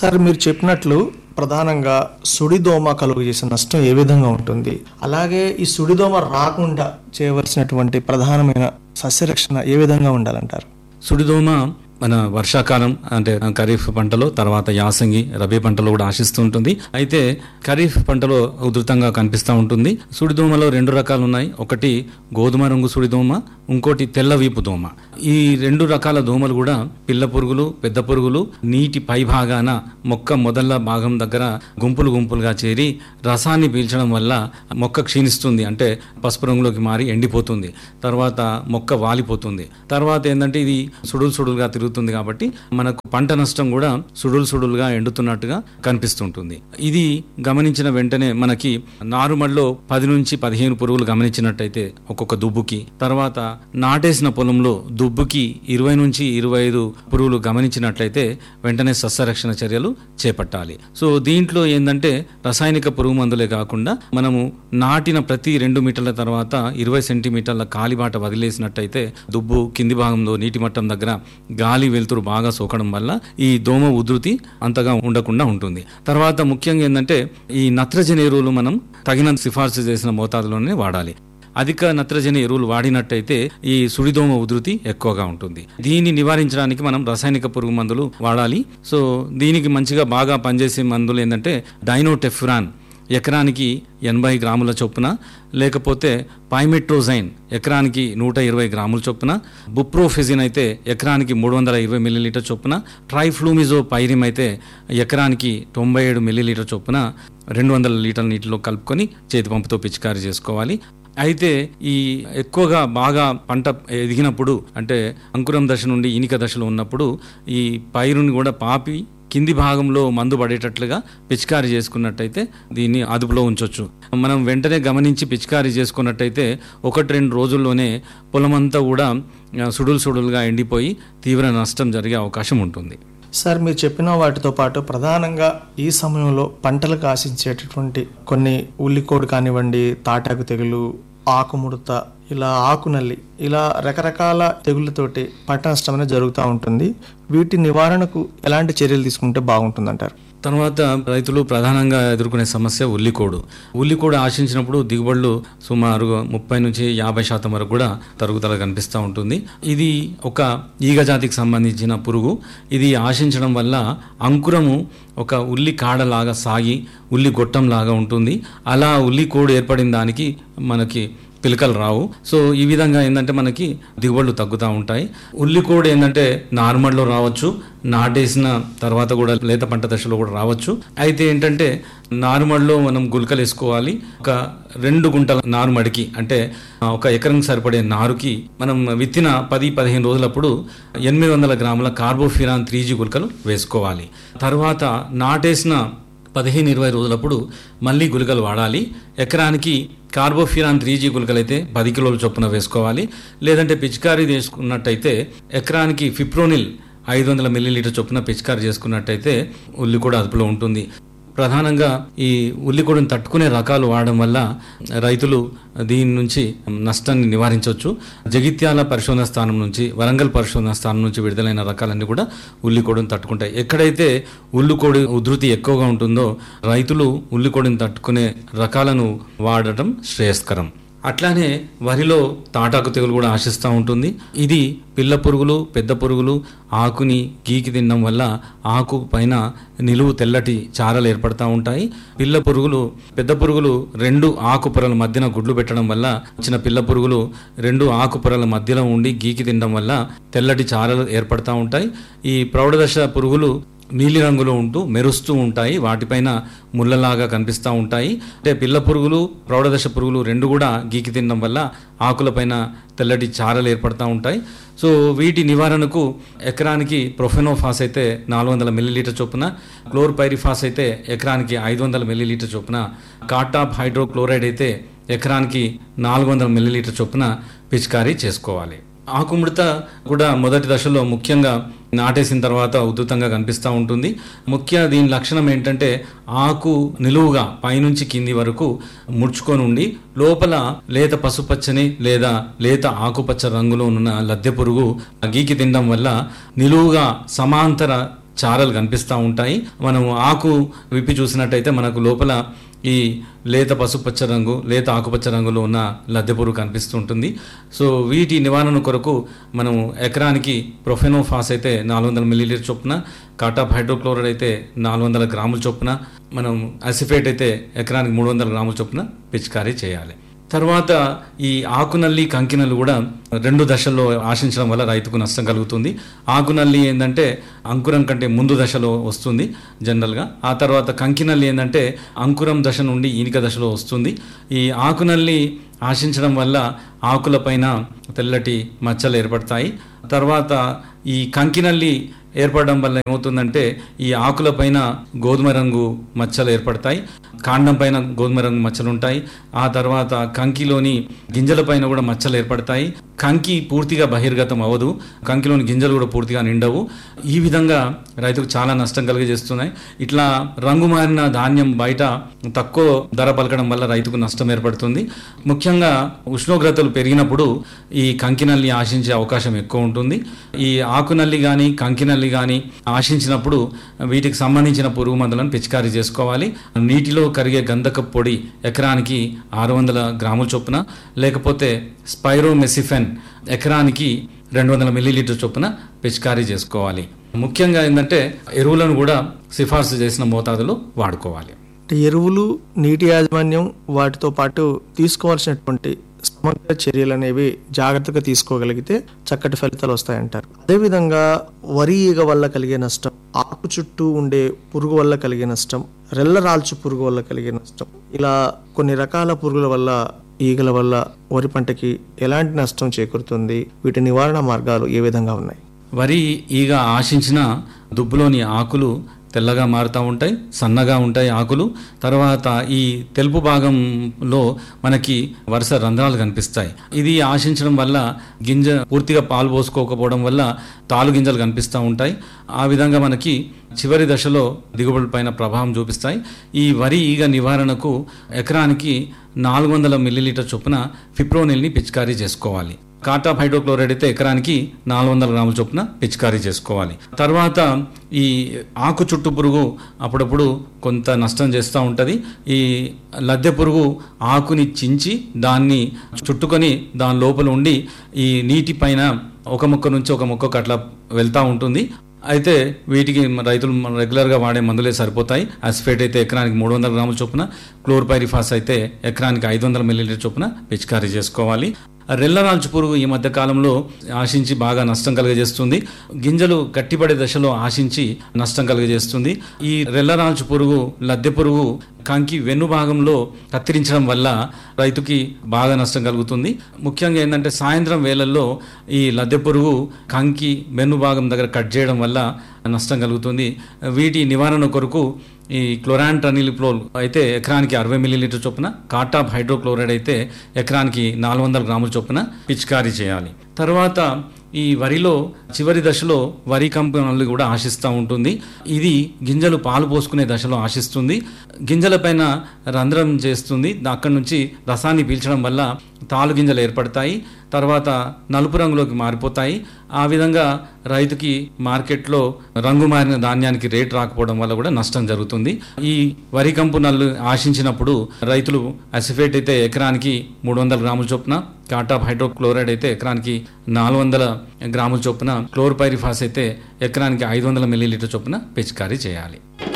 sir మీరు చెప్పినట్లు ప్రధానంగా సుడిదోమ కలుగు చేసే నష్టం ఏ విధంగా ఉంటుంది అలాగే ఈ సుడిదోమ రాకుండా చేయవలసినటువంటి ప్రధానమైన సస్యరక్షణ ఏ విధంగా ఉండాలంటారు సుడిదోమ మన వర్షాకాలం అంటే ఖరీఫ్ పంటలో తర్వాత యాసంగి రబీ పంటలో కూడా ఆశిస్తూ ఉంటుంది అయితే ఖరీఫ్ పంటలో ఉధృతంగా కనిపిస్తూ ఉంటుంది సుడిదోమలో రెండు రకాలు ఉన్నాయి ఒకటి గోధుమ రంగు సుడిదోమ ఇంకోటి తెల్ల వీపు దోమ ఈ రెండు రకాల దోమలు కూడా పిల్ల పురుగులు పెద్ద పురుగులు నీటి పై భాగాన మొక్క మొదళ్ళ భాగం దగ్గర గుంపులు గుంపులుగా చేరి రసాన్ని పీల్చడం వల్ల మొక్క క్షీణిస్తుంది అంటే పసుపు రంగులోకి మారి ఎండిపోతుంది తర్వాత మొక్క వాలిపోతుంది తర్వాత ఏంటంటే ఇది సుడులు సుడులుగా తిరుగుతుంది కాబట్టి మనకు పంట నష్టం కూడా సుడులు సుడులుగా ఎండుతున్నట్టుగా కనిపిస్తుంటుంది ఇది గమనించిన వెంటనే మనకి నారుమడిలో పది నుంచి పదిహేను పురుగులు గమనించినట్టయితే ఒక్కొక్క దుబ్బుకి తర్వాత నాటేసిన పొలంలో దుబ్బుకి ఇరవై నుంచి ఇరవై ఐదు పురుగులు గమనించినట్లయితే వెంటనే సస్యరక్షణ చర్యలు చేపట్టాలి సో దీంట్లో ఏంటంటే రసాయనిక పురుగు మందులే కాకుండా మనము నాటిన ప్రతి రెండు మీటర్ల తర్వాత ఇరవై సెంటీమీటర్ల కాలిబాట వదిలేసినట్టయితే దుబ్బు కింది భాగంలో నీటి మట్టం దగ్గర గాలి వెలుతురు బాగా సోకడం వల్ల ఈ దోమ ఉధృతి అంతగా ఉండకుండా ఉంటుంది తర్వాత ముఖ్యంగా ఏంటంటే ఈ నత్రజని ఎరువులు మనం తగినంత సిఫార్సు చేసిన మోతాదులోనే వాడాలి అధిక నత్రజని ఎరువులు వాడినట్టయితే ఈ సుడిదోమ ఉధృతి ఎక్కువగా ఉంటుంది దీన్ని నివారించడానికి మనం రసాయనిక పురుగు మందులు వాడాలి సో దీనికి మంచిగా బాగా పనిచేసే మందులు ఏంటంటే డైనోటెఫ్రాన్ ఎకరానికి ఎనభై గ్రాముల చొప్పున లేకపోతే పైమెట్రోజైన్ ఎకరానికి నూట ఇరవై గ్రాముల చొప్పున బుప్రోఫెజిన్ అయితే ఎకరానికి మూడు వందల ఇరవై మిల్లీలీటర్ చొప్పున ట్రైఫ్లూమిజో పైరిమ్ అయితే ఎకరానికి తొంభై ఏడు మిల్లీలీటర్ చొప్పున రెండు వందల లీటర్ల నీటిలో కలుపుకొని చేతి పంపుతో పిచికారీ చేసుకోవాలి అయితే ఈ ఎక్కువగా బాగా పంట ఎదిగినప్పుడు అంటే అంకురం దశ నుండి ఈనిక దశలో ఉన్నప్పుడు ఈ పైరుని కూడా పాపి కింది భాగంలో మందు పడేటట్లుగా పిచికారీ చేసుకున్నట్టయితే దీన్ని అదుపులో ఉంచవచ్చు మనం వెంటనే గమనించి పిచికారీ చేసుకున్నట్టయితే ఒకటి రెండు రోజుల్లోనే పొలమంతా కూడా ఆ, సుడులు సుడులుగా ఎండిపోయి తీవ్ర నష్టం జరిగే అవకాశం ఉంటుంది సార్ మీరు చెప్పిన వాటితో పాటు ప్రధానంగా ఈ సమయంలో పంటలకు ఆశించేటటువంటి కొన్ని ఉల్లికోడు కానివ్వండి తాటాకు తెగులు ఆకుముడత ఇలా ఆకునల్లి ఇలా రకరకాల తెగుళ్ళతోటి పంట నష్టం అనేది జరుగుతూ ఉంటుంది వీటి నివారణకు ఎలాంటి చర్యలు తీసుకుంటే బాగుంటుందంటారు తర్వాత రైతులు ప్రధానంగా ఎదుర్కొనే సమస్య ఉల్లికోడు ఉల్లికోడు ఆశించినప్పుడు దిగుబడులు సుమారుగా ముప్పై నుంచి యాభై శాతం వరకు కూడా తరుగుదల కనిపిస్తూ ఉంటుంది ఇది ఒక ఈగ జాతికి సంబంధించిన పురుగు ఇది ఆశించడం వల్ల అంకురము ఒక ఉల్లి కాడలాగా సాగి ఉల్లి గొట్టంలాగా ఉంటుంది అలా ఉల్లి కోడు ఏర్పడిన దానికి మనకి పిలకలు రావు సో ఈ విధంగా ఏంటంటే మనకి దిగుబడులు తగ్గుతూ ఉంటాయి ఉల్లికోడు ఏంటంటే నార్మల్లో రావచ్చు నాటేసిన తర్వాత కూడా లేత పంట దశలో కూడా రావచ్చు అయితే ఏంటంటే నారుమడిలో మనం గులకలు వేసుకోవాలి ఒక రెండు గుంటల నారుమడికి అంటే ఆ, ఒక ఎకరం సరిపడే నారుకి మనం విత్తిన పది పదిహేను రోజులప్పుడు ఎనిమిది వందల గ్రాముల కార్బోఫిరాన్ త్రీ జీ గులకలు వేసుకోవాలి తర్వాత నాటేసిన పదిహేను ఇరవై రోజులప్పుడు మళ్ళీ గుళికలు వాడాలి ఎకరానికి కార్బోఫిరాన్ త్రీ జీ గుళికలు అయితే పది కిలోల చొప్పున వేసుకోవాలి లేదంటే పిచికారీ చేసుకున్నట్టయితే ఎకరానికి ఫిప్రోనిల్ ఐదు వందల మిల్లీలీటర్ చొప్పున పిచికారీ చేసుకున్నట్టయితే ఉల్లి కూడా అదుపులో ఉంటుంది ప్రధానంగా ఈ ఉల్లికొడిని తట్టుకునే రకాలు వాడడం వల్ల రైతులు దీని నుంచి నష్టాన్ని నివారించవచ్చు జగిత్యాల పరిశోధన స్థానం నుంచి వరంగల్ పరిశోధన స్థానం నుంచి విడుదలైన రకాలన్నీ కూడా ఉల్లికోడిని తట్టుకుంటాయి ఎక్కడైతే ఉల్లికోడి ఉధృతి ఎక్కువగా ఉంటుందో రైతులు ఉల్లికోడిని తట్టుకునే రకాలను వాడటం శ్రేయస్కరం అట్లానే వరిలో తాటాకు తెగులు కూడా ఆశిస్తూ ఉంటుంది ఇది పిల్ల పురుగులు పెద్ద పురుగులు ఆకుని గీకి తినడం వల్ల ఆకు పైన నిలువు తెల్లటి చారలు ఏర్పడతా ఉంటాయి పిల్ల పురుగులు పెద్ద పురుగులు రెండు ఆకు పొరల మధ్యన గుడ్లు పెట్టడం వల్ల వచ్చిన పిల్ల పురుగులు రెండు ఆకు పొరల మధ్యలో ఉండి గీకి తినడం వల్ల తెల్లటి చారలు ఏర్పడతా ఉంటాయి ఈ ప్రౌఢదశ పురుగులు నీలి రంగులో ఉంటూ మెరుస్తూ ఉంటాయి వాటిపైన ముళ్ళలాగా కనిపిస్తూ ఉంటాయి అంటే పిల్ల పురుగులు ప్రౌఢదశ పురుగులు రెండు కూడా గీకి తినడం వల్ల ఆకులపైన తెల్లటి చారలు ఏర్పడతా ఉంటాయి సో వీటి నివారణకు ఎకరానికి ప్రొఫెనోఫాస్ అయితే నాలుగు వందల మిల్లీలీటర్ చొప్పున క్లోర్పైరిఫాస్ అయితే ఎకరానికి ఐదు వందల మిల్లీలీటర్ చొప్పున కాటాప్ హైడ్రోక్లోరైడ్ అయితే ఎకరానికి నాలుగు వందల మిల్లీలీటర్ చొప్పున పిచికారీ చేసుకోవాలి ఆకుముడత కూడా మొదటి దశలో ముఖ్యంగా నాటేసిన తర్వాత ఉధృతంగా కనిపిస్తూ ఉంటుంది ముఖ్య దీని లక్షణం ఏంటంటే ఆకు నిలువుగా పైనుంచి కింది వరకు ముడుచుకొని ఉండి లోపల లేత పసుపచ్చని లేదా లేత ఆకుపచ్చ రంగులో ఉన్న లద్దె పురుగు గీకి తినడం వల్ల నిలువుగా సమాంతర చారలు కనిపిస్తూ ఉంటాయి మనం ఆకు విప్పి చూసినట్టయితే మనకు లోపల ఈ లేత పసుపచ్చ రంగు లేత ఆకుపచ్చ రంగులో ఉన్న లద్దె పురుగు కనిపిస్తూ ఉంటుంది సో వీటి నివారణ కొరకు మనం ఎకరానికి ప్రొఫెనోఫాస్ అయితే నాలుగు వందల మిల్లీలీటర్ చొప్పున కాటాప్ హైడ్రోక్లోరైడ్ అయితే నాలుగు వందల గ్రాముల చొప్పున మనం అసిఫేట్ అయితే ఎకరానికి మూడు వందల గ్రాముల చొప్పున పిచికారీ చేయాలి తర్వాత ఈ ఆకునల్లి కంకినల్లి కూడా రెండు దశల్లో ఆశించడం వల్ల రైతుకు నష్టం కలుగుతుంది ఆకునల్లి ఏంటంటే అంకురం కంటే ముందు దశలో వస్తుంది జనరల్గా ఆ తర్వాత కంకినల్లి ఏంటంటే అంకురం దశ నుండి ఈనిక దశలో వస్తుంది ఈ ఆకునల్లి ఆశించడం వల్ల ఆకులపైన తెల్లటి మచ్చలు ఏర్పడతాయి తర్వాత ఈ కంకినల్లి ఏర్పడడం వల్ల ఏమవుతుందంటే ఈ ఆకులపైన గోధుమ రంగు మచ్చలు ఏర్పడతాయి కాండం పైన గోధుమ రంగు మచ్చలు ఉంటాయి ఆ తర్వాత కంకిలోని గింజల పైన కూడా మచ్చలు ఏర్పడతాయి కంకి పూర్తిగా బహిర్గతం అవ్వదు కంకిలోని గింజలు కూడా పూర్తిగా నిండవు ఈ విధంగా రైతుకు చాలా నష్టం కలిగజేస్తున్నాయి ఇట్లా రంగు మారిన ధాన్యం బయట తక్కువ ధర పలకడం వల్ల రైతుకు నష్టం ఏర్పడుతుంది ముఖ్యంగా ఉష్ణోగ్రతలు పెరిగినప్పుడు ఈ కంకినల్లి ఆశించే అవకాశం ఎక్కువ ఉంటుంది ఈ ఆకునల్లి కానీ కంకినల్లి కానీ ఆశించినప్పుడు వీటికి సంబంధించిన పురుగు మందులను పిచికారీ చేసుకోవాలి నీటిలో కరిగే గంధక పొడి ఎకరానికి ఆరు వందల గ్రాముల చొప్పున లేకపోతే స్పైరోమెసిఫెన్ ఎకరానికి రెండు వందల మిల్లీలీటర్ చొప్పున పిచికారీ చేసుకోవాలి ముఖ్యంగా ఏంటంటే ఎరువులను కూడా సిఫార్సు చేసిన మోతాదులో వాడుకోవాలి అంటే ఎరువులు నీటి యాజమాన్యం వాటితో పాటు తీసుకోవాల్సినటువంటి సమగ్ర చర్యలు అనేవి జాగ్రత్తగా తీసుకోగలిగితే చక్కటి ఫలితాలు వస్తాయంటారు అదేవిధంగా వరి ఈగ వల్ల కలిగే నష్టం ఆకు చుట్టూ ఉండే పురుగు వల్ల కలిగే నష్టం రెల్ల రాల్చు పురుగు వల్ల కలిగే నష్టం ఇలా కొన్ని రకాల పురుగుల వల్ల ఈగల వల్ల వరి పంటకి ఎలాంటి నష్టం చేకూరుతుంది వీటి నివారణ మార్గాలు ఏ విధంగా ఉన్నాయి వరి ఈగ ఆశించిన దుబ్బులోని ఆకులు తెల్లగా మారుతూ ఉంటాయి సన్నగా ఉంటాయి ఆకులు తర్వాత ఈ తెలుపు భాగంలో మనకి వరుస రంధ్రాలు కనిపిస్తాయి ఇది ఆశించడం వల్ల గింజ పూర్తిగా పాలు పోసుకోకపోవడం వల్ల తాలు గింజలు కనిపిస్తూ ఉంటాయి ఆ విధంగా మనకి చివరి దశలో దిగుబడి పైన ప్రభావం చూపిస్తాయి ఈ వరి ఈగ నివారణకు ఎకరానికి నాలుగు వందల మిల్లీలీటర్ చొప్పున ఫిప్రోనిల్ని పిచికారీ చేసుకోవాలి కాటాప్ హైడ్రోక్లోరైడ్ అయితే ఎకరానికి నాలుగు వందల గ్రాముల చొప్పున పిచికారీ చేసుకోవాలి తర్వాత ఈ ఆకు చుట్టు పురుగు అప్పుడప్పుడు కొంత నష్టం చేస్తూ ఉంటుంది ఈ లద్దె పురుగు ఆకుని చించి దాన్ని చుట్టుకొని దాని లోపల ఉండి ఈ నీటి పైన ఒక మొక్క నుంచి ఒక మొక్కకు అట్లా వెళ్తూ ఉంటుంది అయితే వీటికి రైతులు రెగ్యులర్గా వాడే మందులే సరిపోతాయి అసిఫేట్ అయితే ఎకరానికి మూడు వందల గ్రాముల చొప్పున క్లోర్పైరిఫాస్ అయితే ఎకరానికి ఐదు వందల మిల్లీలీటర్ చొప్పున పిచికారీ చేసుకోవాలి రెల్లరాల్చు పురుగు ఈ మధ్య కాలంలో ఆశించి బాగా నష్టం కలుగజేస్తుంది గింజలు గట్టిపడే దశలో ఆశించి నష్టం కలుగజేస్తుంది ఈ రెల్లరాల్చు పురుగు లద్దె పురుగు కంకి వెన్ను భాగంలో కత్తిరించడం వల్ల రైతుకి బాగా నష్టం కలుగుతుంది ముఖ్యంగా ఏంటంటే సాయంత్రం వేళల్లో ఈ లద్దె పురుగు కంకి వెన్ను భాగం దగ్గర కట్ చేయడం వల్ల నష్టం కలుగుతుంది వీటి నివారణ కొరకు ఈ క్లోరాంట్రనిలిప్లోల్ అయితే ఎకరానికి అరవై మిల్లీలీటర్ చొప్పున కాటాప్ హైడ్రోక్లోరైడ్ అయితే ఎకరానికి నాలుగు వందల గ్రాముల చొప్పున పిచికారీ చేయాలి తర్వాత ఈ వరిలో చివరి దశలో వరి కంపెనీలు కూడా ఆశిస్తూ ఉంటుంది ఇది గింజలు పాలు పోసుకునే దశలో ఆశిస్తుంది గింజలపైన రంధ్రం చేస్తుంది అక్కడి నుంచి రసాన్ని పీల్చడం వల్ల తాలు గింజలు ఏర్పడతాయి తర్వాత నలుపు రంగులోకి మారిపోతాయి ఆ విధంగా రైతుకి మార్కెట్లో రంగు మారిన ధాన్యానికి రేట్ రాకపోవడం వల్ల కూడా నష్టం జరుగుతుంది ఈ వరి కంపు నల్లు ఆశించినప్పుడు రైతులు అసిఫేట్ అయితే ఎకరానికి మూడు వందల గ్రాముల చొప్పున కాటాప్ హైడ్రోక్లోరైడ్ అయితే ఎకరానికి నాలుగు వందల గ్రాముల చొప్పున క్లోర్పైరిఫాస్ అయితే ఎకరానికి ఐదు వందల మిల్లీలీటర్ చొప్పున పిచికారీ చేయాలి